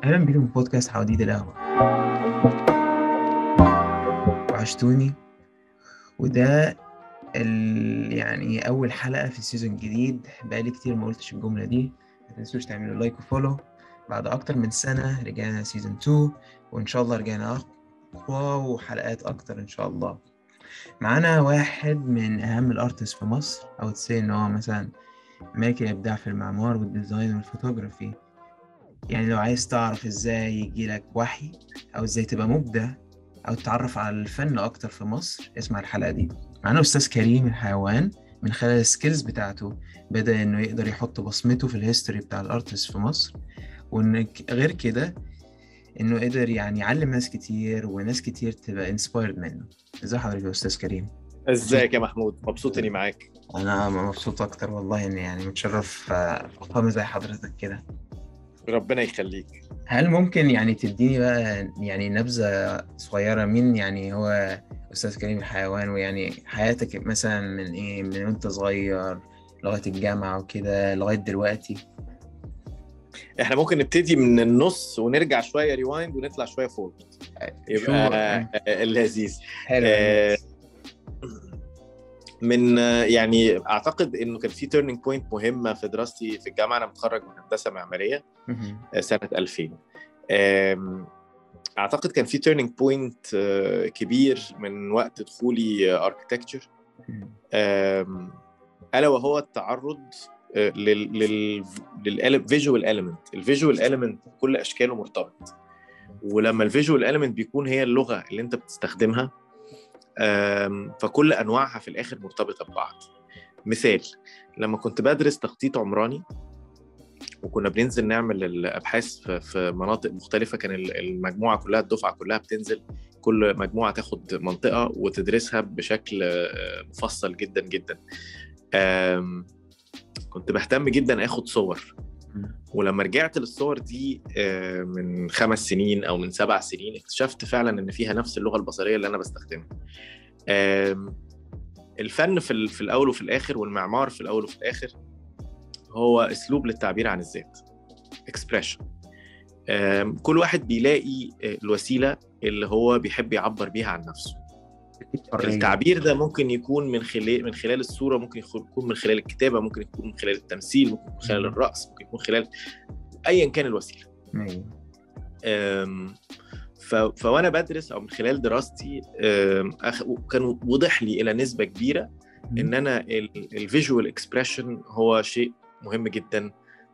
أهلا بكم في بودكاست حواديت القهوة وحشتوني وده ال... يعني أول حلقة في السيزون الجديد بقالي كتير ما قلتش الجملة دي ما تنسوش تعملوا لايك وفولو بعد أكتر من سنة رجعنا سيزون 2 وإن شاء الله رجعنا أقوى وحلقات أكتر إن شاء الله معانا واحد من أهم الأرتست في مصر أو تسي إن هو مثلا ملك الإبداع في المعمار والديزاين والفوتوغرافي يعني لو عايز تعرف ازاي يجيلك وحي او ازاي تبقى مبدع او تتعرف على الفن اكتر في مصر اسمع الحلقة دي معانا استاذ كريم الحيوان من خلال السكيلز بتاعته بدأ انه يقدر يحط بصمته في الهيستوري بتاع الارتست في مصر وان غير كده انه قدر يعني يعلم ناس كتير وناس كتير تبقى انسبايرد منه ازي حضرتك يا استاذ كريم ازيك يا محمود مبسوط اني معاك انا مبسوط اكتر والله اني يعني متشرف آه، فخامة زي حضرتك كده ربنا يخليك هل ممكن يعني تديني بقى يعني نبذة صغيرة مين يعني هو أستاذ كريم الحيوان ويعني حياتك مثلا من إيه من وأنت صغير لغاية الجامعة وكده لغاية دلوقتي احنا ممكن نبتدي من النص ونرجع شويه ريوايند ونطلع شويه فورورد يبقى لذيذ حلو آه، من يعني اعتقد انه كان في تيرنينج بوينت مهمه في دراستي في الجامعه انا متخرج من هندسه معماريه مهم. سنه 2000 آم، اعتقد كان في تيرنينج بوينت كبير من وقت دخولي اركتكتشر مهم. الا وهو التعرض آه، لل لل للفيجوال اليمنت الفيجوال اليمنت كل اشكاله مرتبط ولما الفيجوال اليمنت بيكون هي اللغه اللي انت بتستخدمها آم، فكل انواعها في الاخر مرتبطه ببعض مثال لما كنت بدرس تخطيط عمراني وكنا بننزل نعمل الابحاث في- في مناطق مختلفه كان ال- المجموعه كلها الدفعه كلها بتنزل كل مجموعه تاخد منطقه وتدرسها بشكل آه، مفصل جدا جدا آم، كنت بهتم جدا اخد صور ولما رجعت للصور دي آه، من خمس سنين او من سبع سنين اكتشفت فعلا ان فيها نفس اللغه البصريه اللي انا بستخدمها آم، الفن في ال- في الاول وفي الاخر والمعمار في الاول وفي الاخر هو اسلوب للتعبير عن الذات اكسبريشن كل واحد بيلاقي آه، الوسيله اللي هو بيحب يعبر بيها عن نفسه حرية. التعبير ده ممكن يكون من خلال من خلال الصوره ممكن يكون من خلال الكتابه ممكن يكون من خلال التمثيل ممكن يكون من خلال الرقص ممكن يكون خلال ايا كان الوسيله أيوة. أم، ف... فوانا بدرس او من خلال دراستي أم، أخ... كان وضح لي الى نسبه كبيره ان انا الفيجوال اكسبريشن هو شيء مهم جدا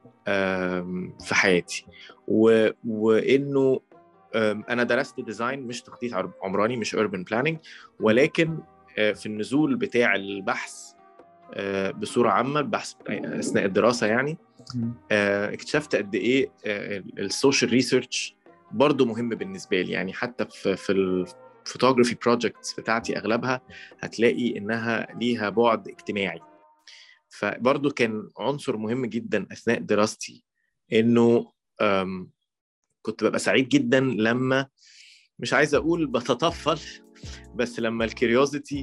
أم، في حياتي و... وانه أم، انا درست ديزاين مش تخطيط عر- عمراني مش urban planning ولكن آه، في النزول بتاع البحث آه، بصوره عامه البحث اثناء الدراسه يعني مهم. آه، اكتشفت قد ايه السوشيال ريسيرش برضو مهم بالنسبه لي يعني حتى في في الفوتوغرافي بروجكتس بتاعتي اغلبها هتلاقي انها ليها بعد اجتماعي فبرضو كان عنصر مهم جدا اثناء دراستي انه آم، كنت ببقى سعيد جدا لما مش عايز اقول بتطفل بس لما الكيوريوزيتي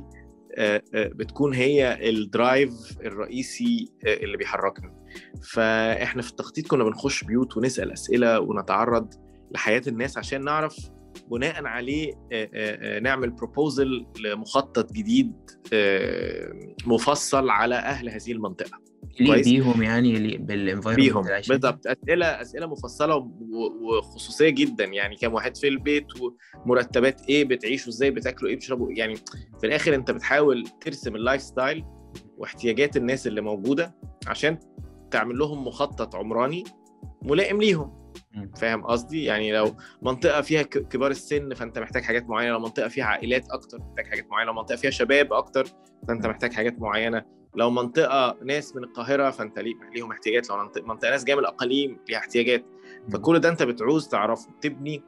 بتكون هي الدرايف الرئيسي آه، اللي بيحركني فاحنا في التخطيط كنا بنخش بيوت ونسال اسئله ونتعرض لحياه الناس عشان نعرف بناء عليه آه، آه، آه، نعمل بروبوزل لمخطط جديد آه، مفصل على اهل هذه المنطقه يليق كويس. بيهم يعني يليق بالانفايرمنت بيهم بالظبط اسئله اسئله مفصله و- وخصوصيه جدا يعني كام واحد في البيت ومرتبات ايه بتعيشوا ازاي بتاكلوا ايه بتشربوا إيه؟ يعني في الاخر انت بتحاول ترسم اللايف ستايل واحتياجات الناس اللي موجوده عشان تعمل لهم مخطط عمراني ملائم ليهم مم. فاهم قصدي يعني لو منطقه فيها ك- كبار السن فانت محتاج حاجات معينه لو منطقه فيها عائلات اكتر محتاج حاجات معينه لو منطقه فيها شباب اكتر فانت محتاج حاجات معينه لو منطقه ناس من القاهره فانت ليه- ليهم احتياجات لو منطقه, منطقة ناس جايه من الاقاليم ليها احتياجات فكل ده انت بتعوز تعرفه تبني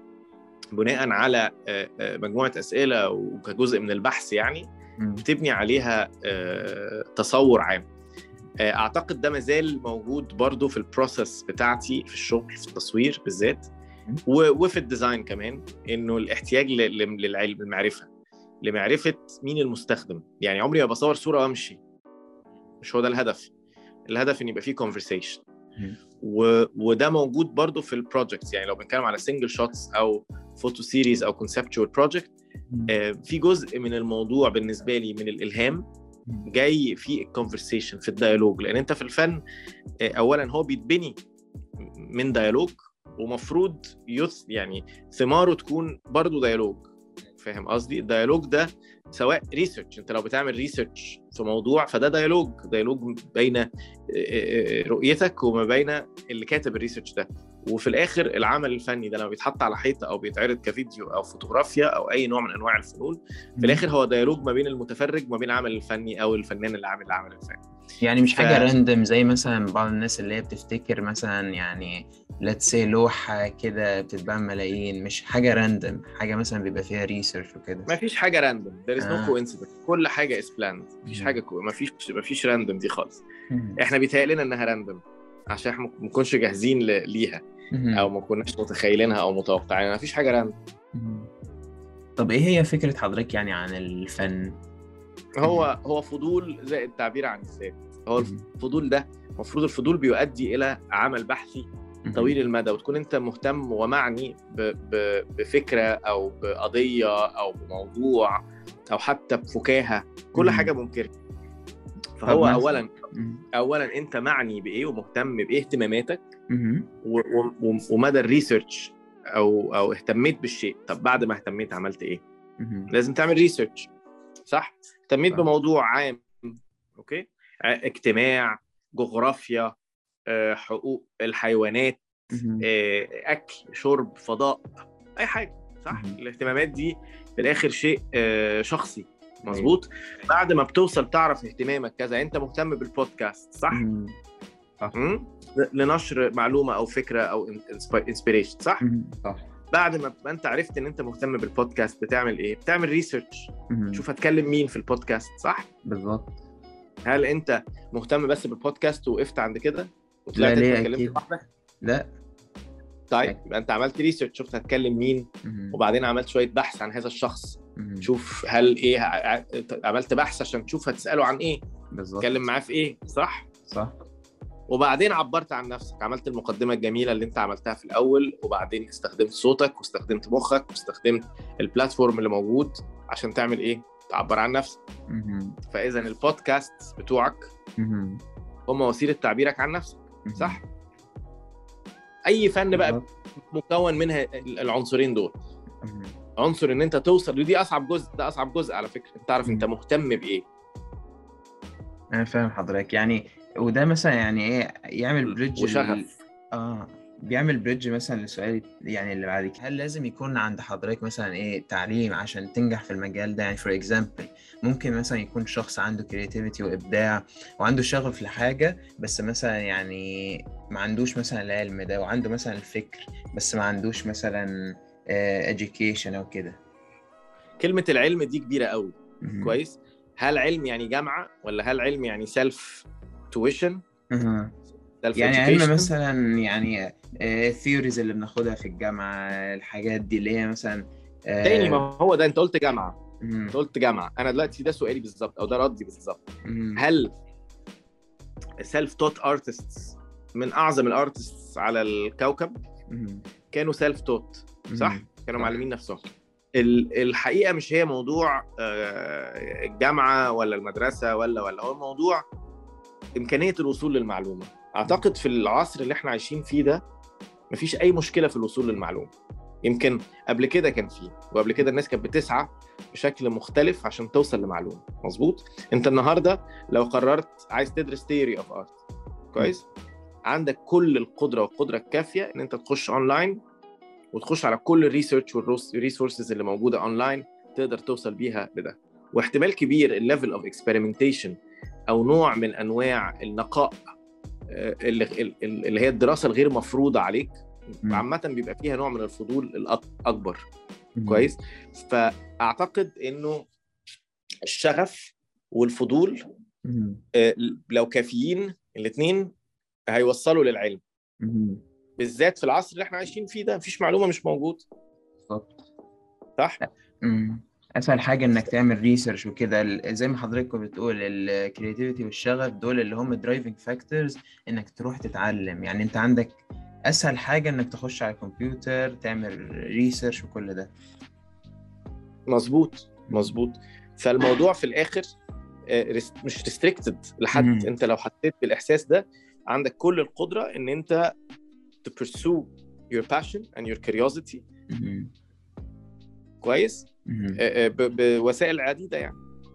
بناء على آه، آه، مجموعه اسئله وكجزء من البحث يعني مم. بتبني عليها آه، تصور عام آه، اعتقد ده مازال موجود برضو في البروسيس بتاعتي في الشغل في التصوير بالذات و- وفي الديزاين كمان انه الاحتياج ل- ل- للعلم المعرفه لمعرفه مين المستخدم يعني عمري ما بصور صوره وامشي مش هو ده الهدف الهدف ان يبقى فيه conversation و... وده موجود برضو في البروجكتس يعني لو بنتكلم على سنجل شوتس او فوتو سيريز او كونسبتشوال بروجكت في جزء من الموضوع بالنسبه لي من الالهام جاي في الكونفرسيشن في الديالوج لان انت في الفن آه، اولا هو بيتبني من ديالوج ومفروض يث يعني ثماره تكون برضو ديالوج فاهم قصدي الديالوج ده سواء ريسيرش انت لو بتعمل ريسيرش في موضوع فده ديالوج ديالوج بين آه، آه، رؤيتك وما بين اللي كاتب الريسيرش ده وفي الاخر العمل الفني ده لما بيتحط على حيطه او بيتعرض كفيديو او فوتوغرافيا او اي نوع من انواع الفنون في الاخر هو ديالوج ما بين المتفرج وما بين العمل الفني او الفنان اللي عامل العمل الفني يعني مش ف- حاجة راندم زي مثلا بعض الناس اللي هي بتفتكر مثلا يعني let's say لوحة كده بتتباع ملايين مش حاجة راندم حاجة مثلا بيبقى فيها ريسيرش وكده ما فيش حاجه راندوم there is no آه. coincidence كل حاجه is planned مفيش مم. حاجه كو... ما فيش ما فيش راندوم دي خالص مهم. احنا بيتهيأ لنا انها راندوم عشان احنا ما نكونش جاهزين ل... ليها مهم. او ما كناش متخيلينها او متوقعينها ما فيش حاجه راندوم مهم. طب ايه هي فكرة حضرتك يعني عن الفن؟ هو هو فضول زائد تعبير عن الذات هو مهم. الفضول ده المفروض الفضول بيؤدي الى عمل بحثي مهم. طويل المدى وتكون انت مهتم ومعني ب... ب... بفكره او بقضيه او بموضوع او حتى بفكاهه كل مم. حاجه ممكنه طب فهو مثلا- اولا مهم. اولا انت معني بايه ومهتم بايه اهتماماتك مهم. و... و... ومدى الريسيرش او او اهتميت بالشيء طب بعد ما اهتميت عملت ايه مهم. لازم تعمل ريسيرش صح اهتميت صح. بموضوع عام اوكي ع- اجتماع جغرافيا آه، حقوق الحيوانات مهم. آه، اكل شرب فضاء اي حاجه صح مهم. الاهتمامات دي في الاخر شيء آه، شخصي مظبوط بعد ما بتوصل تعرف اهتمامك كذا انت مهتم بالبودكاست صح مهم. مم؟ لنشر معلومه او فكره او انسبيريشن صح مهم. صح بعد ما تبقى انت عرفت ان انت مهتم بالبودكاست بتعمل ايه بتعمل ريسيرش مهم. شوف هتكلم مين في البودكاست صح بالظبط هل انت مهتم بس بالبودكاست ووقفت عند كده لا وطلعت ليه انت اتكلمت اكيد لوحدك لا طيب يبقى انت عملت ريسيرش شفت هتكلم مين مهم. وبعدين عملت شويه بحث عن هذا الشخص مهم. شوف هل ايه ع- عملت بحث عشان تشوف هتساله عن ايه بالظبط تتكلم معاه في ايه صح صح وبعدين عبرت عن نفسك عملت المقدمه الجميله اللي انت عملتها في الاول وبعدين استخدمت صوتك واستخدمت مخك واستخدمت البلاتفورم اللي موجود عشان تعمل ايه تعبر عن نفسك مهم. فاذا البودكاست بتوعك مهم. هم وسيله تعبيرك عن نفسك مهم. صح اي فن بقى بالظبط. مكون منها العنصرين دول مهم. عنصر ان انت توصل ودي اصعب جزء ده اصعب جزء على فكره انت تعرف انت مم. مهتم بايه انا فاهم حضرتك يعني وده مثلا يعني ايه يعمل بريدج وشغف. اه بيعمل بريدج مثلا لسؤالي يعني اللي بعد كده هل لازم يكون عند حضرتك مثلا ايه تعليم عشان تنجح في المجال ده يعني فور اكزامبل ممكن مثلا يكون شخص عنده كرياتيفيتي وابداع وعنده شغف لحاجه بس مثلا يعني ما عندوش مثلا العلم ده وعنده مثلا الفكر بس ما عندوش مثلا education او كده كلمه العلم دي كبيره قوي مهم. كويس هل علم يعني جامعه ولا هل علم يعني سيلف تويشن مهم. سيلف يعني علم مثلا يعني الثيوريز اللي بناخدها في الجامعة الحاجات دي اللي هي مثلا آه، تاني ما هو ده انت قلت جامعه مم، انت قلت جامعه انا دلوقتي ده سؤالي بالظبط او ده ردي بالظبط مم، هل سيلف توت ارتستس من اعظم الارتستس على الكوكب مم، كانوا سيلف توت صح مم، كانوا صح. معلمين نفسهم ال- الحقيقه مش هي موضوع آه، الجامعه ولا المدرسه ولا ولا هو الموضوع امكانيه الوصول للمعلومه اعتقد في العصر اللي احنا عايشين فيه ده مفيش اي مشكله في الوصول للمعلومه يمكن قبل كده كان فيه وقبل كده الناس كانت بتسعى بشكل مختلف عشان توصل لمعلومه مظبوط انت النهارده لو قررت عايز تدرس ثيوري اوف ارت كويس عندك كل القدره والقدره الكافيه ان انت تخش اونلاين وتخش على كل الريسيرش والريسورسز اللي موجوده اونلاين تقدر توصل بيها لده واحتمال كبير الليفل اوف اكسبيرمنتيشن او نوع من انواع النقاء آه، اللي اللي هي الدراسه الغير مفروضه عليك مم. عامه بيبقى فيها نوع من الفضول الاكبر مم، كويس فاعتقد انه الشغف والفضول مم، آه، لو كافيين الاثنين هيوصلوا للعلم مم، بالذات في العصر اللي احنا عايشين فيه ده مفيش معلومه مش موجود بالظبط صح مم. اسهل حاجه انك تعمل ريسيرش وكده ال- زي ما حضرتك كنت بتقول الكرياتيفيتي والشغف دول اللي هم درايفنج فاكتورز انك تروح تتعلم يعني انت عندك اسهل حاجه انك تخش على الكمبيوتر تعمل ريسيرش وكل ده مظبوط مظبوط فالموضوع في الاخر آه، ريست- مش ريستريكتد لحد مم. انت لو حسيت بالاحساس ده عندك كل القدره ان انت to pursue your passion and your curiosity مهم. كويس مهم. آه، آه، ب- بوسائل عديده يعني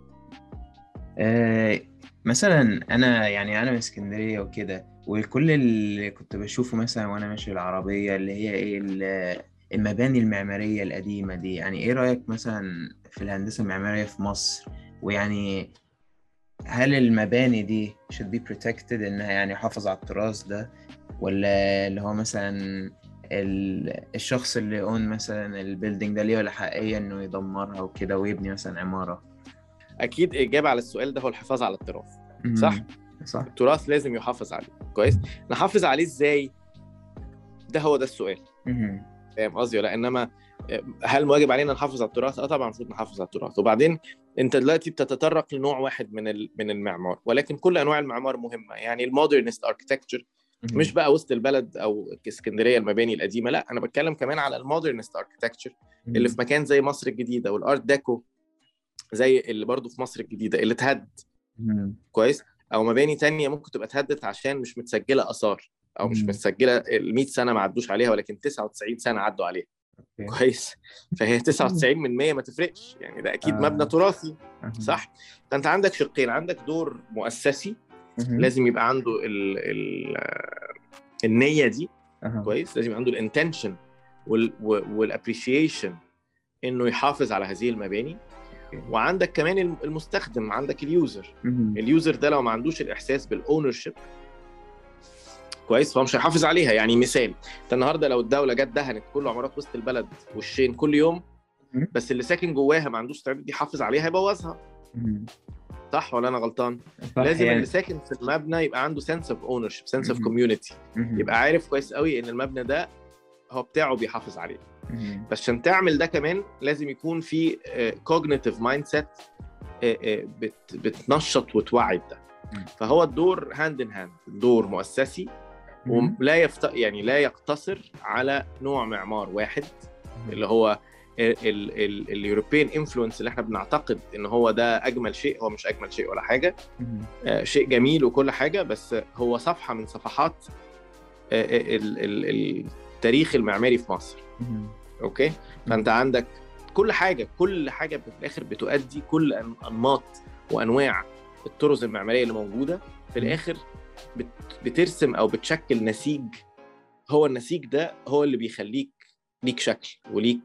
آه، مثلا انا يعني انا من اسكندريه وكده وكل اللي كنت بشوفه مثلا وانا ماشي بالعربيه اللي هي ايه ال- المباني المعماريه القديمه دي يعني ايه رايك مثلا في الهندسه المعماريه في مصر ويعني هل المباني دي should be protected انها يعني حافظ على التراث ده ولا اللي هو مثلا ال- الشخص اللي اون مثلا البيلدينج ده ليه ولا حقيقية انه يدمرها وكده ويبني مثلا عمارة اكيد اجابه على السؤال ده هو الحفاظ على التراث صح. مم. صح التراث لازم يحافظ عليه كويس نحافظ عليه ازاي ده هو ده السؤال مهم. فاهم قصدي ولا انما هل واجب علينا نحافظ على التراث؟ اه طبعا المفروض نحافظ على التراث وبعدين انت دلوقتي بتتطرق لنوع واحد من ال- من المعمار ولكن كل انواع المعمار مهمه يعني المودرنست اركتكتشر مهم. مش بقى وسط البلد او اسكندريه المباني القديمه لا انا بتكلم كمان على المودرنست اركتكتشر اللي في مكان زي مصر الجديده والارت ديكو زي اللي برضو في مصر الجديده اللي اتهد مهم. كويس او مباني تانية ممكن تبقى اتهدت عشان مش متسجله اثار او مش مم. متسجله ال 100 سنه ما عدوش عليها ولكن 99 سنه عدوا عليها أوكي. كويس فهي 99 من 100 ما تفرقش يعني ده اكيد آه. مبنى تراثي مهم. صح فانت عندك شقين عندك دور مؤسسي مهم. لازم يبقى عنده ال ال النيه دي أها. كويس لازم يبقى عنده الانتنشن والابريشيشن انه يحافظ على هذه المباني أوكي. وعندك كمان الم- المستخدم عندك اليوزر مهم. اليوزر ده لو ما عندوش الاحساس بالاونر شيب كويس فهو مش هيحافظ عليها يعني مثال انت النهارده لو الدوله جت دهنت كل عمارات وسط البلد وشين كل يوم مم. بس اللي ساكن جواها ما عندوش استعداد يحافظ عليها يبوظها مهم. صح ولا انا غلطان صح لازم يعني اللي ساكن في المبنى يبقى عنده سنس اوف اونر شيب سنس اوف مم. كوميونتي مهم. يبقى عارف كويس قوي ان المبنى ده هو بتاعه بيحافظ عليه مهم. بس عشان تعمل ده كمان لازم يكون في كوجنيتيف مايند سيت بتنشط وتوعي ده مم. فهو الدور هاند ان هاند دور مؤسسي مهم. ولا يفت... يعني لا يقتصر على نوع معمار واحد اللي هو اليوروبيان انفلونس اللي احنا بنعتقد ان هو ده اجمل شيء هو مش اجمل شيء ولا حاجه مهم. آه، شيء جميل وكل حاجه بس هو صفحه من صفحات آه، آه، ال- ال- التاريخ المعماري في مصر مهم. اوكي فانت عندك كل حاجه كل حاجه في الاخر بتؤدي كل أن- انماط وانواع الطرز المعماريه اللي موجوده في مم. الاخر بت- بترسم او بتشكل نسيج هو النسيج ده هو اللي بيخليك ليك شكل وليك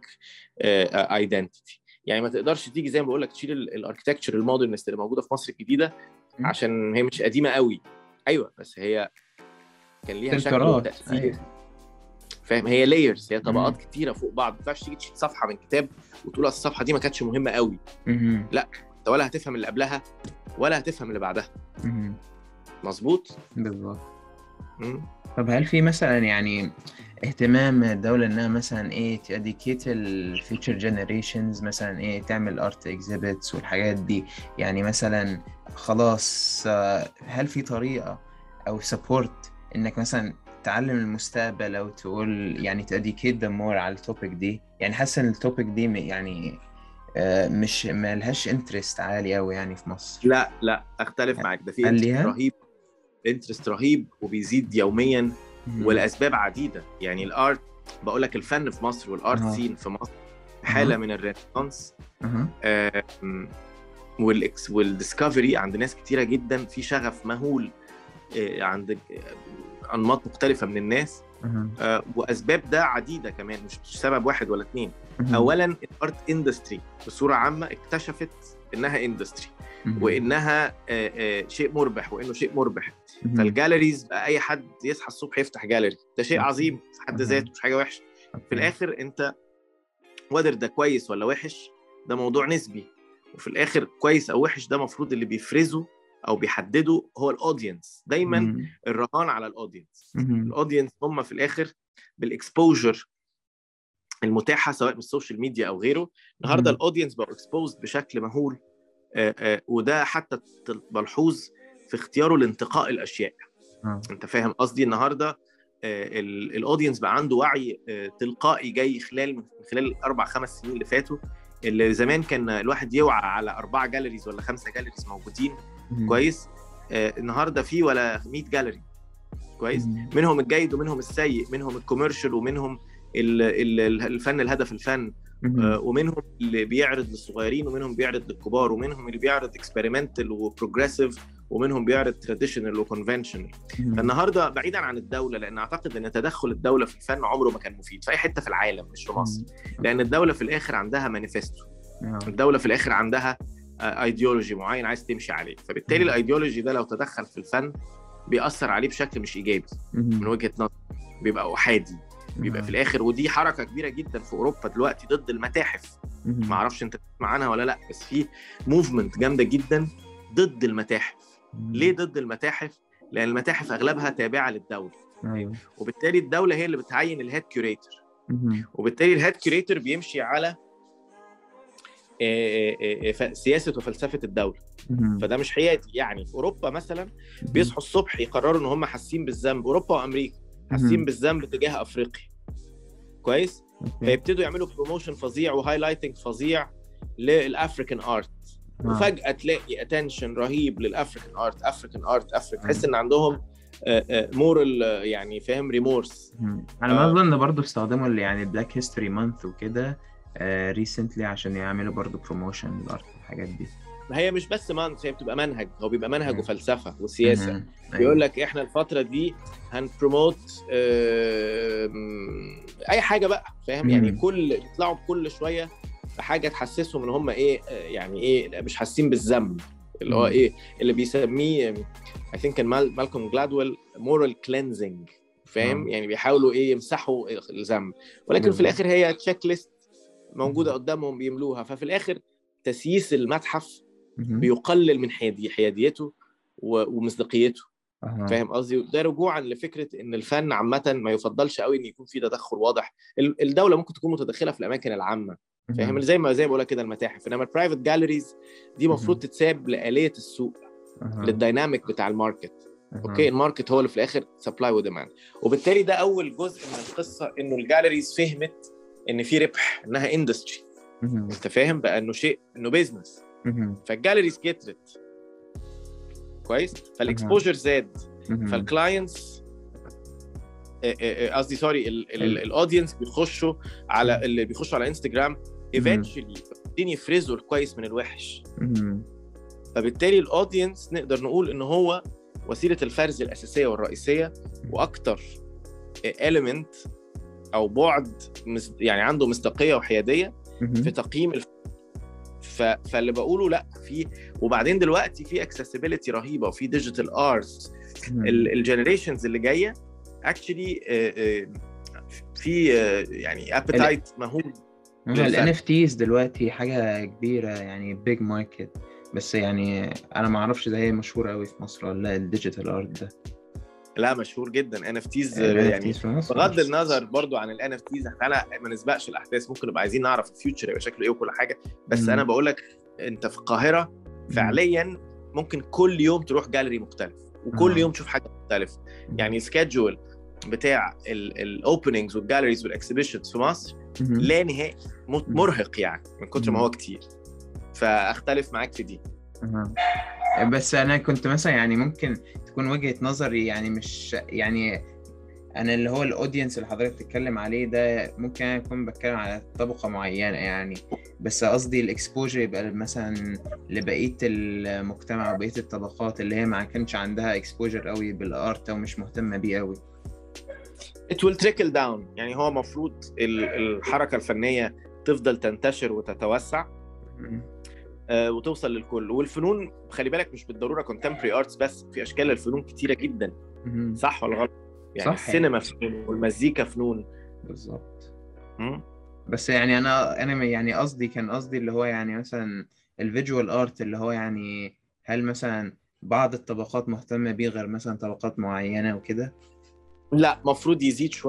ايدنتيتي يعني ما تقدرش تيجي زي ما بقول لك تشيل الاركتكتشر المودرنست اللي موجوده في مصر الجديده مم. عشان هي مش قديمه قوي ايوه بس هي كان ليها شكل سنترات. وتاثير أيوة. فاهم هي لايرز هي طبقات مم. كتيره فوق بعض ما ينفعش تيجي تشيل صفحه من كتاب وتقول اصل الصفحه دي ما كانتش مهمه قوي مهم. انت ولا هتفهم اللي قبلها ولا هتفهم اللي بعدها مهم. مظبوط بالظبط مم. طب هل في مثلا يعني اهتمام الدولة انها مثلا ايه تأديكيت الفيوتشر جنريشنز مثلا ايه تعمل ارت اكزيبيتس والحاجات دي يعني مثلا خلاص آه، هل في طريقة او سبورت انك مثلا تعلم المستقبل او تقول يعني تأديكيت ذم مور على التوبيك دي يعني حاسس ان التوبيك دي م- يعني آه، مش ما لهاش انترست عالي قوي يعني في مصر لا لا اختلف معاك ده في هل انترست ليها؟ رهيب انترست رهيب وبيزيد يوميا مم. ولاسباب عديده يعني الارت بقول لك الفن في مصر والارت أها. سين في مصر حاله أها. من الرينيسانس أها. آم، والاكس والديسكفري عند ناس كتيره جدا في شغف مهول آه، عند آه، انماط مختلفه من الناس أها. آه، واسباب ده عديده كمان مش مش سبب واحد ولا اثنين مهم. اولا الارت اندستري بصوره عامه اكتشفت انها اندستري مهم. وانها آه، آه، شيء مربح وانه شيء مربح مهم. فالجاليريز بقى اي حد يصحى الصبح يفتح جاليري ده شيء أوكي. عظيم في حد أها. ذاته مش حاجه وحشه في أوكي. الاخر انت وادر ده كويس ولا وحش ده موضوع نسبي وفي الاخر كويس او وحش ده المفروض اللي بيفرزه او بيحدده هو الاودينس دايما مهم. الرهان على الاودينس مهم. الاودينس هم في الاخر بالاكسبوجر المتاحه سواء من السوشيال ميديا او غيره النهارده مم. الاودينس بقوا اكسبوزد بشكل مهول آه، آه، وده حتى ت- ملحوظ في اختياره لانتقاء الاشياء آه. انت فاهم قصدي النهارده الاودينس بقى عنده وعي آه، تلقائي جاي خلال من خلال الاربع خمس سنين اللي فاتوا اللي زمان كان الواحد يوعى على اربعه جاليريز ولا خمسه جاليريز موجودين مم. كويس آه، النهارده في ولا 100 جاليري كويس مم. منهم الجيد ومنهم السيء منهم الكوميرشال ومنهم ال- ال- الفن الهدف الفن مم. آه، ومنهم اللي بيعرض للصغيرين ومنهم بيعرض للكبار ومنهم اللي بيعرض اكسبيرمنتال وبروجريسيف ومنهم بيعرض تراديشنال وكونفنشنال مم. فالنهارده بعيدا عن الدوله لان اعتقد ان تدخل الدوله في الفن عمره ما كان مفيد في اي حته في العالم مش في مصر لان الدوله في الاخر عندها مانيفستو آه. الدوله في الاخر عندها ايديولوجي معين عايز تمشي عليه فبالتالي مم. الايديولوجي ده لو تدخل في الفن بيأثر عليه بشكل مش ايجابي من مم. وجهه نظر بيبقى احادي بيبقى في الاخر ودي حركه كبيره جدا في اوروبا دلوقتي ضد المتاحف مم. ما اعرفش انت تسمع عنها ولا لا بس في موفمنت جامده جدا ضد المتاحف مم. ليه ضد المتاحف لان المتاحف اغلبها تابعه للدوله ايوه وبالتالي الدوله هي اللي بتعين الهيد كيوريتور مم. وبالتالي الهيد كيوريتور بيمشي على آه، آه، آه، ف- سياسه وفلسفه الدوله مم. فده مش حيادي يعني في اوروبا مثلا بيصحوا الصبح يقرروا ان هم حاسين بالذنب اوروبا وامريكا حاسين مم. بالذنب تجاه افريقيا كويس أوكي. فيبتدوا يعملوا بروموشن فظيع وهايلايتنج فظيع للافريكان ارت آه. وفجاه تلاقي اتنشن رهيب للافريكان ارت افريكان ارت افريكان مم. تحس ان عندهم مورال يعني فاهم ريمورس مم. على ما آه. اظن برضه استخدموا اللي يعني بلاك هيستوري مانث وكده ريسنتلي عشان يعملوا برضه بروموشن للارت والحاجات دي هي مش بس مانث هي بتبقى منهج هو بيبقى منهج مم. وفلسفه وسياسه مم. بيقول لك احنا الفتره دي هنبروموت آم، اي حاجه بقى فاهم مم. يعني كل يطلعوا بكل شويه بحاجه تحسسهم ان هم ايه آه، يعني ايه مش حاسين بالذنب اللي هو مم. ايه اللي بيسميه اي ثينك كان مال مالكوم جلادويل مورال كلينزنج فاهم آه. يعني بيحاولوا ايه يمسحوا الذنب ولكن في بالظبط. الاخر هي تشيك ليست موجوده مم. قدامهم بيملوها ففي الاخر تسييس المتحف مم. بيقلل من حيادي حياديته و- ومصداقيته أها. فاهم قصدي ده رجوعا لفكره ان الفن عامه ما يفضلش قوي ان يكون في تدخل واضح ال- الدوله ممكن تكون متدخله في الاماكن العامه فاهم مم. زي ما زي ما بقول لك كده المتاحف انما البرايفت جاليريز دي المفروض تتساب لآلية السوق أها. للديناميك بتاع الماركت أها. اوكي الماركت هو اللي في الاخر سبلاي وديماند وبالتالي ده اول جزء من القصه انه الجاليريز فهمت ان في ربح انها اندستري مم. انت فاهم بقى انه شيء انه بيزنس مم. فالجاليريز كترت كويس فالاكسبوجر زاد مم. فالكلاينتس آه، آه، آه، قصدي سوري ال- الاودينس بيخشوا على اللي بيخشوا على انستجرام ايفينشولي بعدين يفرزوا الكويس من الوحش مم. فبالتالي الاودينس نقدر نقول ان هو وسيله الفرز الاساسيه والرئيسيه واكتر اليمنت او بعد مس- يعني عنده مصداقيه وحياديه مم. في تقييم الف... ف... فاللي بقوله لا في وبعدين دلوقتي في اكسسبيليتي رهيبه وفي ديجيتال ارتس مم. الجنريشنز اللي جايه اكشلي في آه، يعني ابيتايت مهول ال للفن. NFTs دلوقتي حاجة كبيرة يعني بيج ماركت بس يعني أنا ما أعرفش ده هي مشهورة أوي في مصر ولا لا الديجيتال آرت ده لا مشهور جدا ان اف تيز ال يعني NFTs في مصر بغض النظر برضو عن الان اف تيز تعالى ما نسبقش الاحداث ممكن نبقى عايزين نعرف الفيوتشر يبقى شكله ايه وكل حاجه بس مم. انا بقول لك انت في القاهره فعليا ممكن كل يوم تروح جاليري مختلف وكل آه. يوم تشوف حاجه مختلفه يعني السكادجول بتاع الاوبننجز والجاليريز والاكسبيشنز في مصر مم. لا نهائي م- مم. مرهق يعني من كتر ما مم. هو كتير فاختلف معاك في دي أها. بس انا كنت مثلا يعني ممكن تكون وجهة نظري يعني مش يعني انا اللي هو الاودينس اللي حضرتك بتتكلم عليه ده ممكن انا اكون بتكلم على طبقة معينة يعني بس قصدي الاكسبوجر يبقى مثلا لبقية المجتمع وبقية الطبقات اللي هي ما كانش عندها اكسبوجر قوي بالارت او مش مهتمة بيه قوي it will trickle down يعني هو المفروض الحركه الفنيه تفضل تنتشر وتتوسع آه، وتوصل للكل والفنون خلي بالك مش بالضروره contemporary ارتس بس في اشكال للفنون كتيره جدا مهم. صح ولا غلط؟ يعني صح السينما فنون والمزيكا فنون بالظبط مم. بس يعني انا انا يعني قصدي كان قصدي اللي هو يعني مثلا الفيجوال ارت اللي هو يعني هل مثلا بعض الطبقات مهتمة بيه غير مثلا طبقات معينة وكده لا مفروض يزيد شويه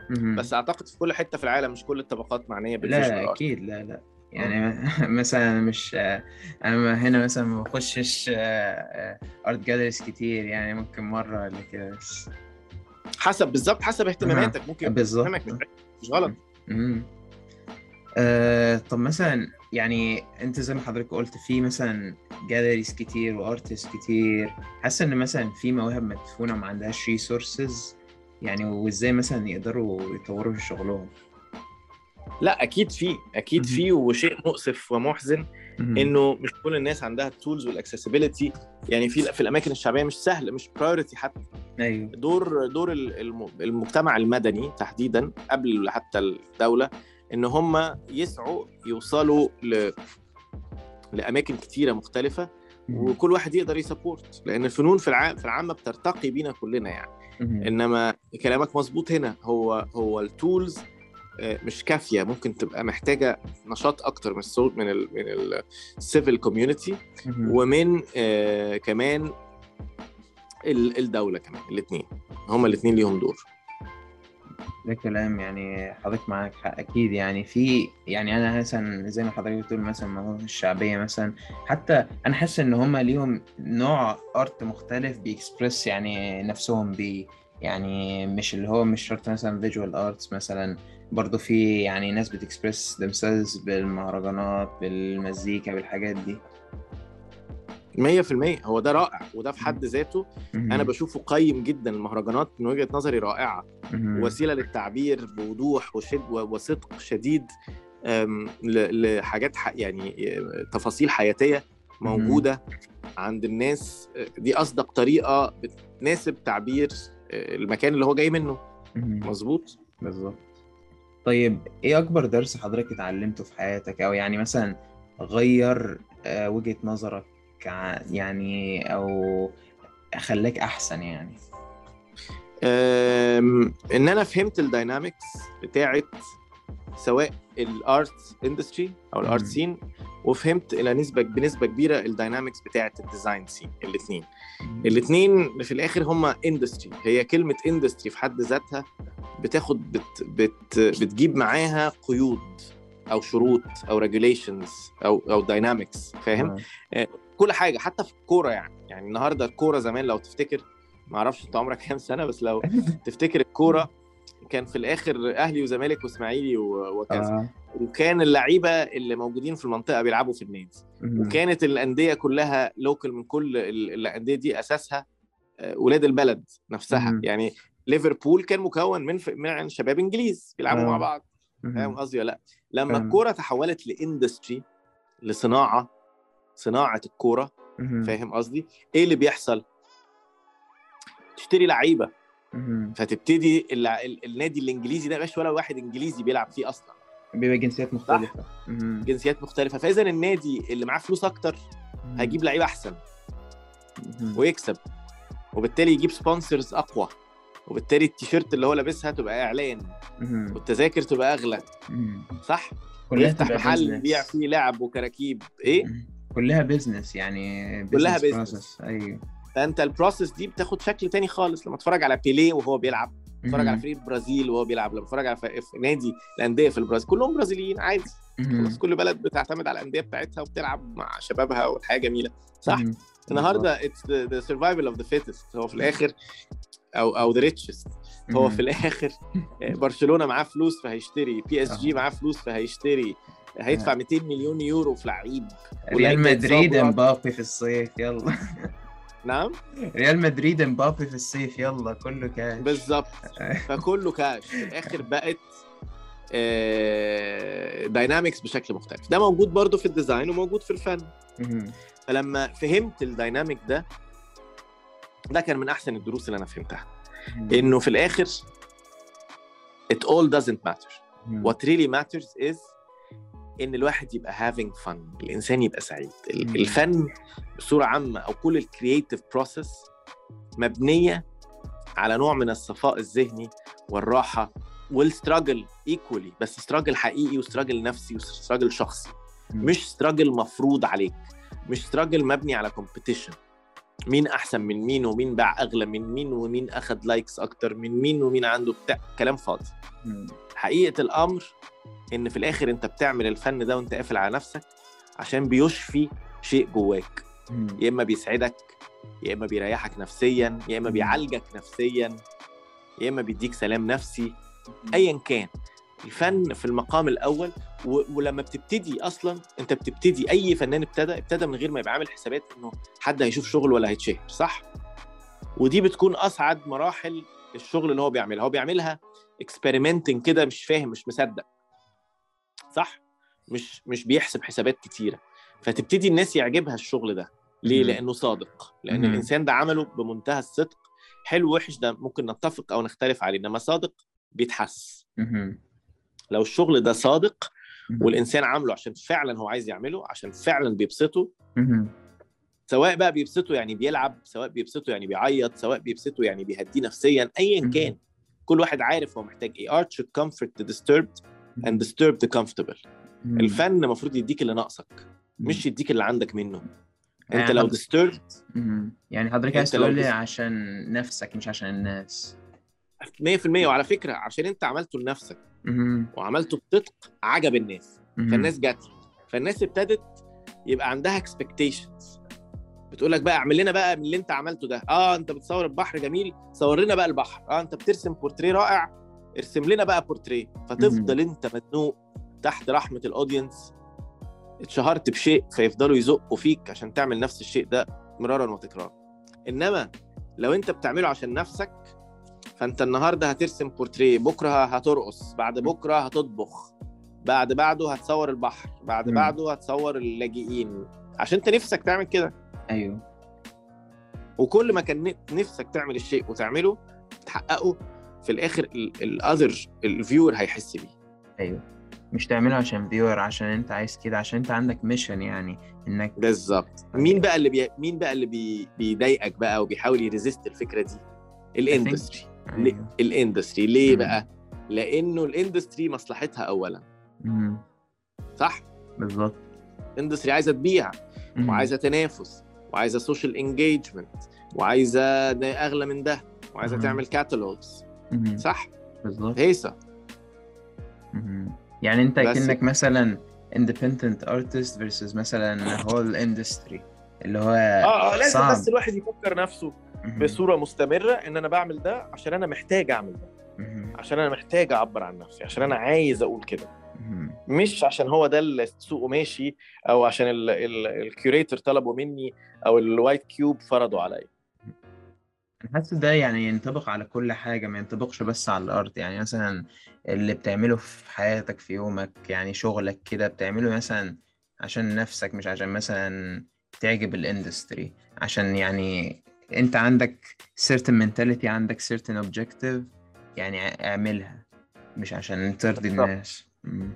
مهم. بس اعتقد في كل حته في العالم مش كل الطبقات معنيه لا بالفيجوال لا ارت اكيد لا لا يعني مثلا أنا مش انا هنا مثلا ما بخشش ارت جاليريز كتير يعني ممكن مره ولا كده بس حسب بالظبط حسب اهتماماتك ممكن يبقى بالظبط. اهتمامك مش مش غلط مم. آه طب مثلا يعني انت زي ما حضرتك قلت في مثلا جاليريز كتير وارتست كتير حاسس ان مثلا في مواهب مدفونه ما عندهاش ريسورسز يعني وازاي مثلا يقدروا يطوروا في شغلهم لا اكيد في اكيد مهم. في وشيء مؤسف ومحزن مهم. انه مش كل الناس عندها التولز والاكسسبيلتي يعني في في الاماكن الشعبيه مش سهل مش برايورتي حتى ايوه دور دور ال- الم- المجتمع المدني تحديدا قبل حتى الدوله ان هم يسعوا يوصلوا ل لاماكن كتيره مختلفه مهم. وكل واحد يقدر يسبورت لان الفنون في العام في العامه بترتقي بينا كلنا يعني مهم. انما كلامك مظبوط هنا هو هو التولز آه، مش كافيه ممكن تبقى محتاجه نشاط اكتر من الصوت من ال من السيفل كوميونتي مهم. ومن آه كمان ال- الدوله كمان الاثنين هما الاثنين ليهم دور ده كلام يعني حضرتك معاك حق اكيد يعني في يعني انا مثلا زي ما حضرتك بتقول مثلا المواهب الشعبيه مثلا حتى انا حاسس ان هم ليهم نوع ارت مختلف بيكسبرس يعني نفسهم بيه يعني مش اللي هو مش شرط مثلا فيجوال ارتس مثلا برضه في يعني ناس بتكسبرس themselves بالمهرجانات بالمزيكا بالحاجات دي 100% هو ده رائع وده في حد ذاته انا بشوفه قيم جدا المهرجانات من وجهه نظري رائعه مهم. وسيله للتعبير بوضوح وشد وصدق شديد أم، ل- لحاجات ح- يعني أه، تفاصيل حياتيه موجوده عند الناس أه، دي اصدق طريقه بتناسب تعبير أه، المكان اللي هو جاي منه مهم. مظبوط بالظبط طيب ايه اكبر درس حضرتك اتعلمته في حياتك او يعني مثلا غير آه، وجهة نظرك ع- يعني او خلاك احسن يعني أم، ان انا فهمت الداينامكس بتاعت سواء الارت اندستري او الارت مم. سين وفهمت الى نسبه بنسبه كبيره الداينامكس بتاعت الديزاين سين الاثنين الاثنين في الاخر هما اندستري هي كلمه اندستري في حد ذاتها بتاخد بت بت بتجيب معاها قيود او شروط او ريجوليشنز او او داينامكس فاهم آه. كل حاجه حتى في الكوره يعني يعني النهارده الكوره زمان لو تفتكر ما اعرفش انت عمرك كام سنه بس لو تفتكر الكوره كان في الاخر اهلي وزمالك واسماعيلي و- وكذا آه. وكان اللعيبه اللي موجودين في المنطقه بيلعبوا في النادي مهم. وكانت الانديه كلها لوكال من كل ال- الانديه دي اساسها آه، ولاد البلد نفسها مهم. يعني ليفربول كان مكون من ف- من شباب انجليز بيلعبوا آه. مع بعض مهم. فاهم قصدي ولا لا لما فاهم. الكوره تحولت لاندستري لصناعه صناعه الكوره مهم. فاهم قصدي ايه اللي بيحصل تشتري لعيبه مهم. فتبتدي الع- ال- النادي الانجليزي ده مش ولا واحد انجليزي بيلعب فيه اصلا بيبقى جنسيات مختلفة مهم. جنسيات مختلفه فاذا النادي اللي معاه فلوس اكتر مهم. هيجيب لعيبه احسن مهم. ويكسب وبالتالي يجيب سبونسرز اقوى وبالتالي التيشيرت اللي هو لابسها تبقى اعلان مهم. والتذاكر تبقى اغلى مهم. صح كلها يفتح تبقى محل business. يبيع فيه لعب وكراكيب ايه مهم. كلها بيزنس يعني كلها business business. process. ايوه فانت البروسيس دي بتاخد شكل تاني خالص لما تتفرج على بيليه وهو بيلعب تتفرج على مهم. فريق البرازيل وهو بيلعب لما تتفرج على ف- في نادي الانديه في البرازيل كلهم برازيليين عادي مهم. خلاص كل بلد بتعتمد على الانديه بتاعتها وبتلعب مع شبابها والحياه جميله صح مهم. النهارده اتس ذا سرفايفل اوف ذا فيتست هو في الاخر او او ذا ريتشست هو مهم. في الاخر برشلونه معاه فلوس فهيشتري بي اس جي آه. معاه فلوس فهيشتري هيدفع آه. 200 مليون يورو في لعيب ريال واللعيب ده مدريد يتصاب امبابي في الصيف يلا نعم ريال مدريد امبابي في الصيف يلا كله كاش بالظبط فكله كاش في الاخر بقت داينامكس بشكل مختلف ده موجود برضو في الديزاين وموجود في الفن مهم. فلما فهمت الدايناميك ده ده كان من احسن الدروس اللي انا فهمتها انه في الاخر it all doesn't matter مهم. what really matters is ان الواحد يبقى having fun الانسان يبقى سعيد ال- مم. الفن بصوره عامه او كل الكرييتيف بروسيس مبنيه على نوع من الصفاء الذهني والراحه والستراجل ايكولي بس ستراجل حقيقي وستراجل نفسي وستراجل شخصي مم. مش ستراجل مفروض عليك مش ستراجل مبني على كومبيتيشن مين احسن من مين ومين باع اغلى من مين ومين اخد لايكس اكتر من مين ومين عنده بتاع كلام فاضي مم. حقيقه الامر ان في الاخر انت بتعمل الفن ده وانت قافل على نفسك عشان بيشفي شيء جواك مم. يا اما بيسعدك يا اما بيريحك نفسيا يا اما مم. بيعالجك نفسيا يا اما بيديك سلام نفسي ايا كان الفن في المقام الاول و... ولما بتبتدي اصلا انت بتبتدي اي فنان ابتدى ابتدى من غير ما يبقى عامل حسابات انه حد هيشوف شغله ولا هيتشهر صح ودي بتكون اصعد مراحل الشغل اللي هو بيعملها هو بيعملها اكسبيرمنتنج كده مش فاهم مش مصدق صح مش مش بيحسب حسابات كتيره فتبتدي الناس يعجبها الشغل ده ليه مم. لانه صادق لان مم. الانسان ده عمله بمنتهى الصدق حلو وحش ده ممكن نتفق او نختلف عليه انما صادق بيتحس مم. لو الشغل ده صادق مم. والانسان عامله عشان فعلا هو عايز يعمله عشان فعلا بيبسطه مم. سواء بقى بيبسطه يعني بيلعب سواء بيبسطه يعني بيعيط سواء بيبسطه يعني بيهديه نفسيا ايا مم. كان كل واحد عارف هو محتاج ايه art should comfort the disturbed and disturb the comfortable مم. الفن المفروض يديك اللي ناقصك مم. مش يديك اللي عندك منه انت يعني لو حض- disturbed مم. يعني حضرتك عايز أنت لو تقول لي بس- عشان نفسك مش عشان الناس 100% وعلى فكره عشان انت عملته لنفسك مم. وعملته بصدق عجب الناس مم. فالناس جت فالناس ابتدت يبقى عندها اكسبكتيشنز بتقول لك بقى اعمل لنا بقى من اللي انت عملته ده اه انت بتصور البحر جميل صور لنا بقى البحر اه انت بترسم بورتريه رائع ارسم لنا بقى بورتريه فتفضل انت مزنوق تحت رحمه الاودينس اتشهرت بشيء فيفضلوا يزقوا فيك عشان تعمل نفس الشيء ده مرارا وتكرارا انما لو انت بتعمله عشان نفسك فانت النهارده هترسم بورتريه بكره هترقص بعد بكره هتطبخ بعد بعده هتصور البحر بعد مم. بعده هتصور اللاجئين عشان انت نفسك تعمل كده ايوه وكل ما كان نفسك تعمل الشيء وتعمله تحققه في الاخر الاذر الفيور هيحس بيه ايوه مش تعمله عشان فيور عشان انت عايز كده عشان انت عندك ميشن يعني انك بالظبط مين بقى اللي بي... مين بقى اللي بي... بيضايقك بقى وبيحاول يريزيست الفكره دي الاندستري ليه- أيوة. الاندستري ليه مم. بقى لانه الاندستري مصلحتها اولا مم. صح بالظبط الاندستري عايزه تبيع مم. وعايزه تنافس وعايزه سوشيال انجيجمنت وعايزه ده اغلى من ده وعايزه مم. تعمل كاتالوجز مم. صح بالظبط هيصه مم. يعني انت بس- كأنك مثلا independent artist versus مثلا whole industry اللي هو اه اه لازم صعب. بس الواحد يفكر نفسه مم. بصوره مستمره ان انا بعمل ده عشان انا محتاج اعمل ده مم. عشان انا محتاج اعبر عن نفسي عشان انا عايز اقول كده مم. مش عشان هو ده اللي سوقه ماشي او عشان ال- ال- الكيوريتور طلبه مني او الوايت كيوب فرضوا عليا انا حاسس ده يعني ينطبق على كل حاجة ما ينطبقش بس على الأرض يعني مثلا اللي بتعمله في حياتك في يومك يعني شغلك كده بتعمله مثلا عشان نفسك مش عشان مثلا تعجب الاندستري عشان يعني انت عندك certain mentality عندك certain objective يعني اعملها مش عشان ترضي بالظبط. الناس مم.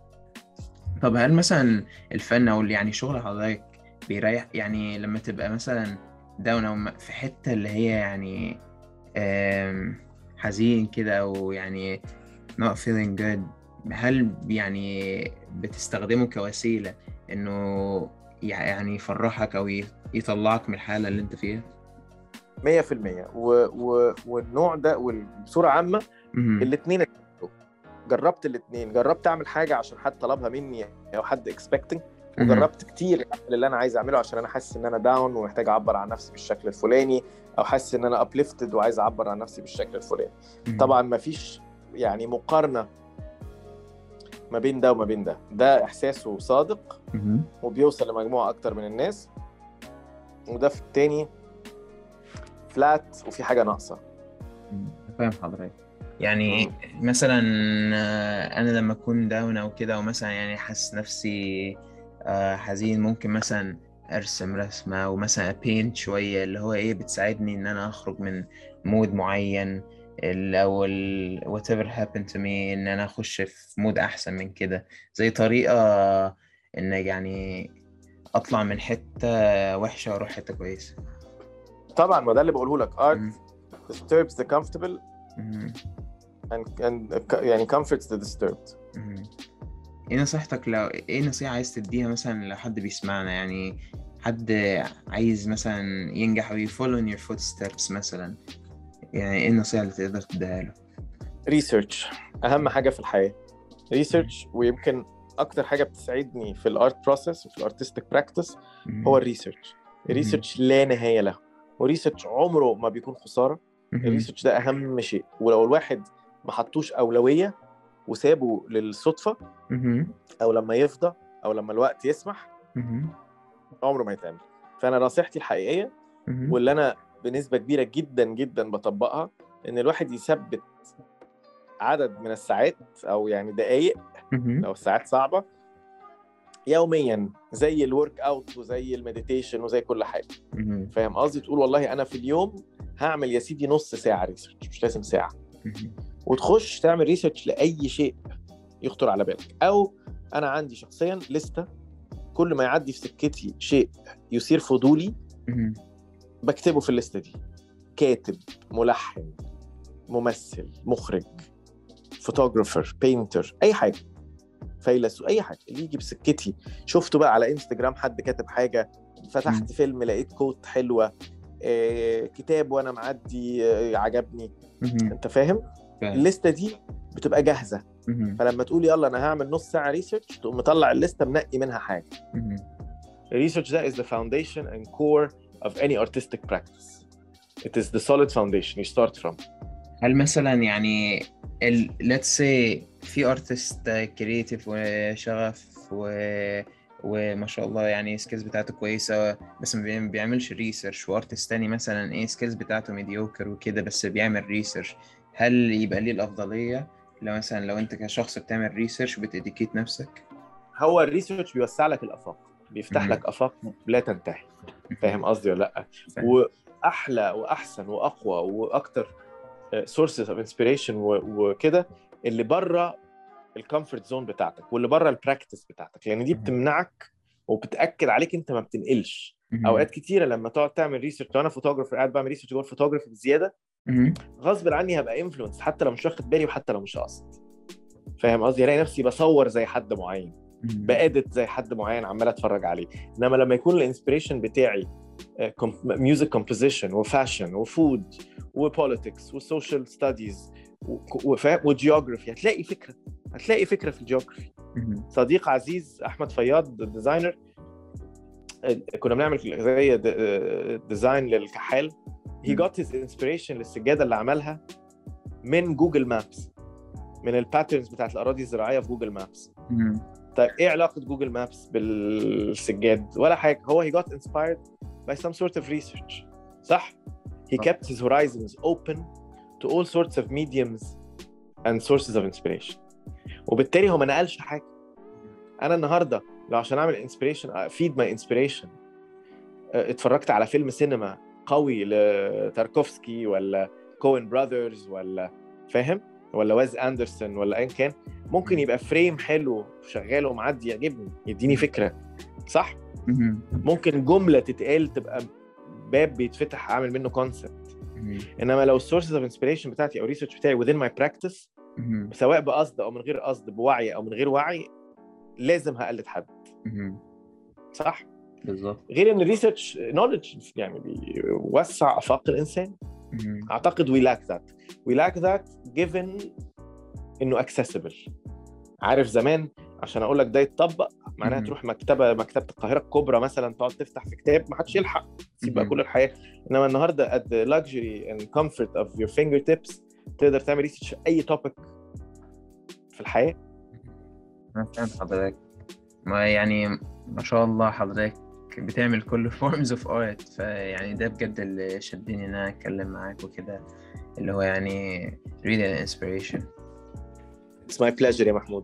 طب هل مثلا الفن او اللي يعني شغل حضرتك بيريح يعني لما تبقى مثلا داون او م- في حتة اللي هي يعني آم، حزين كده او يعني not feeling good هل يعني بتستخدمه كوسيلة انه يع- يعني يفرحك او ي- يطلعك من الحالة اللي انت فيها؟ 100% و... و... والنوع ده وبصوره عامه مهم. الاثنين جربت الاثنين جربت اعمل حاجه عشان حد طلبها مني او حد اكسبكتنج مهم. وجربت كتير اعمل اللي انا عايز اعمله عشان انا حاسس ان انا داون ومحتاج اعبر عن نفسي بالشكل الفلاني او حاسس ان انا ابليفتد وعايز اعبر عن نفسي بالشكل الفلاني مهم. طبعا ما فيش يعني مقارنه ما بين ده وما بين ده ده احساسه صادق مهم. وبيوصل لمجموعه اكتر من الناس وده في التاني فلات وفي حاجه ناقصه مم. فاهم حضرتك يعني مثلا آه، انا لما اكون داون او كده او مثلا يعني حاسس نفسي آه، حزين ممكن مثلا ارسم رسمه او مثلا بينت شويه اللي هو ايه بتساعدني ان انا اخرج من مود معين ال- او ال whatever happened to me ان انا اخش في مود احسن من كده زي طريقه ان يعني اطلع من حته وحشه واروح حته كويسه طبعا ما ده اللي بقوله لك art مم. disturbs the comfortable مم. and, and يعني comforts the disturbed مم. ايه نصيحتك لو ايه نصيحة عايز تديها مثلا لو حد بيسمعنا يعني حد عايز مثلا ينجح او يفولو ان يور فوت ستيبس مثلا يعني ايه النصيحه اللي تقدر تديها له ريسيرش اهم حاجه في الحياه ريسيرش ويمكن اكتر حاجه بتساعدني في الارت بروسيس وفي الارتستيك براكتس هو الريسيرش الريسيرش لا نهايه له والريسيرش عمره ما بيكون خساره الريسيرش ده اهم شيء ولو الواحد ما حطوش اولويه وسابه للصدفه او لما يفضى او لما الوقت يسمح عمره ما يتعمل فانا نصيحتي الحقيقيه واللي انا بنسبه كبيره جدا جدا بطبقها ان الواحد يثبت عدد من الساعات او يعني دقائق لو الساعات صعبه يوميا زي الورك اوت وزي المديتيشن وزي كل حاجه فاهم قصدي تقول والله انا في اليوم هعمل يا سيدي نص ساعه ريسيرش مش لازم ساعه وتخش تعمل ريسيرش لاي شيء يخطر على بالك او انا عندي شخصيا لسته كل ما يعدي في سكتي شيء يثير فضولي بكتبه في الليسته دي كاتب ملحن ممثل مخرج فوتوغرافر بينتر اي حاجه فيلسوف اي حاجه اللي يجي بسكتي شفته بقى على انستجرام حد كاتب حاجه فتحت م. فيلم لقيت كوت حلوه آه، كتاب وانا معدي آه، عجبني مهم. انت فاهم فاهم. الليسته دي بتبقى جاهزه مهم. فلما تقول يلا انا هعمل نص ساعه ريسيرش تقوم مطلع الليسته منقي منها حاجه مهم. الريسيرش ده is the foundation and core of any artistic practice it is the solid foundation you start from هل مثلا يعني ال let's say في ارتست كرييتيف وشغف و وما شاء الله يعني سكيلز بتاعته كويسة بس ما بي- بيعملش ريسيرش وارتست تاني مثلا ايه سكيلز بتاعته ميديوكر وكده بس بيعمل ريسيرش هل يبقى ليه الأفضلية لو مثلا لو انت كشخص بتعمل ريسيرش وبتديكيت نفسك هو الريسيرش بيوسع لك الافاق بيفتح مم. لك افاق لا تنتهي فاهم قصدي ولا لا فاهم. واحلى واحسن واقوى واكتر سورسز اوف انسبيريشن وكده اللي بره الكومفورت زون بتاعتك واللي بره البراكتس بتاعتك لان دي مم. بتمنعك وبتاكد عليك انت ما بتنقلش مهم. اوقات كتيره لما تقعد تعمل ريسيرش لو انا فوتوجرافر قاعد بعمل ريسيرش جوه الفوتوجرافي بزياده مهم. غصب عني هبقى انفلونس حتى لو مش واخد بالي وحتى لو مش قاصد فاهم قصدي الاقي نفسي بصور زي حد معين مهم. بادت زي حد معين عمال اتفرج عليه انما لما يكون الانسبريشن بتاعي ميوزك كومبوزيشن وفاشن وفود وبوليتكس وسوشيال ستاديز وجيوغرافي هتلاقي فكره هتلاقي فكره في الجيوغرافي مهم. صديق عزيز احمد فياض الديزاينر كنا بنعمل زي ديزاين للكحال هي مم. جوت هيز انسبريشن للسجاده اللي عملها من جوجل مابس من الباترنز بتاعت الاراضي الزراعيه في جوجل مابس مهم. طيب ايه علاقه جوجل مابس بالسجاد ولا حاجه هو he got inspired by some sort of research صح he صح. kept his horizons open to all sorts of mediums and sources of inspiration وبالتالي هو ما نقلش حاجه انا النهارده لو عشان اعمل inspiration feed my inspiration اه، اتفرجت على فيلم سينما قوي لتاركوفسكي ولا كوين براذرز ولا فاهم ولا واز اندرسون ولا ايا كان ممكن يبقى فريم حلو شغال ومعدي يعجبني يديني فكره صح مهم. ممكن جمله تتقال تبقى باب بيتفتح اعمل منه كونسبت مهم. انما لو السورسز اوف انسبيريشن بتاعتي او ريسيرش بتاعي within my practice مهم. سواء بقصد او من غير قصد بوعي او من غير وعي لازم هقلد حد مهم. صح بالظبط غير ان الريسيرش نولج يعني بيوسع افاق الانسان مهم. اعتقد we lack that we lack that given انه accessible عارف زمان عشان اقول لك ده يتطبق معناها مهم. تروح مكتبه مكتبه القاهره الكبرى مثلا تقعد تفتح في كتاب ما حدش يلحق تسيب بقى مهم. كل الحياه انما النهارده at the luxury and comfort of your fingertips تقدر تعمل ريسيرش اي توبيك في الحياه أنا فاهم حضرتك ما يعني ما شاء الله حضرتك بتعمل كل forms of art فيعني ده بجد اللي شدني إن أنا أتكلم معاك وكده اللي هو يعني really an inspiration It's my pleasure يا محمود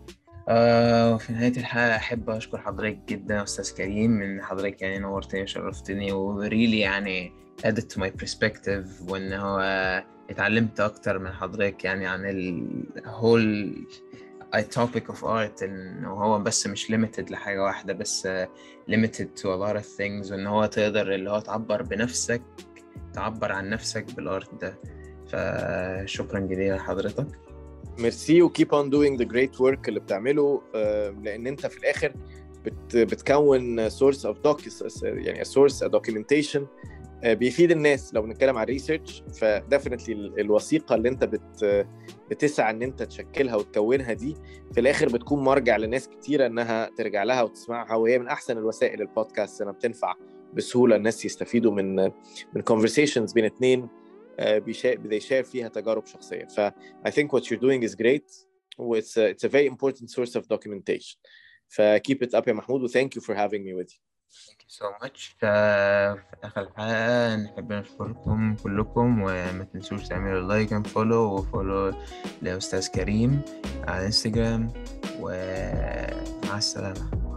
آه وفي نهاية الحلقة أحب أشكر حضرتك جدا يا أستاذ كريم إن حضرتك يعني نورتني وشرفتني وريلي يعني added to my perspective وإن هو اتعلمت أكتر من حضرتك يعني عن ال whole a topic of art إن هو بس مش limited لحاجة واحدة بس uh, limited to a lot of things وإن هو تقدر اللي هو تعبر بنفسك تعبر عن نفسك بالارت ده فشكرا جزيلا لحضرتك ميرسي وكيب اون دوينج ذا جريت ورك اللي بتعمله آه، لان انت في الاخر بت بتكون سورس اوف دوك يعني سورس دوكيومنتيشن بيفيد الناس لو بنتكلم عن ريسيرش فديفنتلي الوثيقه اللي انت بت بتسعى ان انت تشكلها وتكونها دي في الاخر بتكون مرجع لناس كتيره انها ترجع لها وتسمعها وهي من احسن الوسائل البودكاست انها بتنفع بسهوله الناس يستفيدوا من من conversations بين اتنين بيشير فيها تجارب شخصيه ف I think what you're doing is great it's a, it's a very important source of documentation ف keep it up يا محمود و thank you for having me with you Thank you so much ف- في آخر الحلقة نحب نشكركم كلكم وما تنسوش تعملوا لايك and فولو وفولو لأستاذ كريم على انستجرام ومع السلامة